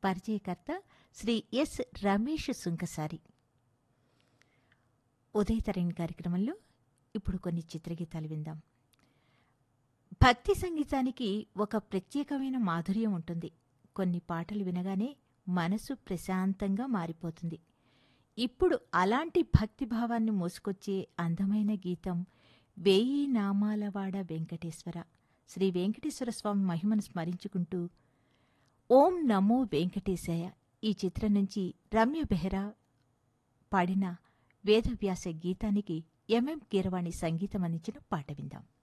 పరిచయకర్త శ్రీ ఎస్ రమేష్ సుంకసారి ఉదయతరణి కార్యక్రమంలో ఇప్పుడు కొన్ని చిత్రగీతాలు విందాం భక్తి సంగీతానికి ఒక ప్రత్యేకమైన మాధుర్యం ఉంటుంది కొన్ని పాటలు వినగానే మనసు ప్రశాంతంగా మారిపోతుంది ఇప్పుడు అలాంటి భక్తిభావాన్ని మోసుకొచ్చే అందమైన గీతం వేయి నామాలవాడ వెంకటేశ్వర శ్రీ వెంకటేశ్వర స్వామి మహిమను స్మరించుకుంటూ ఓం నమో వెంకటేశాయ ఈ చిత్రం నుంచి రమ్య బెహ్రా పాడిన వేదవ్యాస గీతానికి ఎంఎం కీరవాణి సంగీతం అందించిన పాట విందాం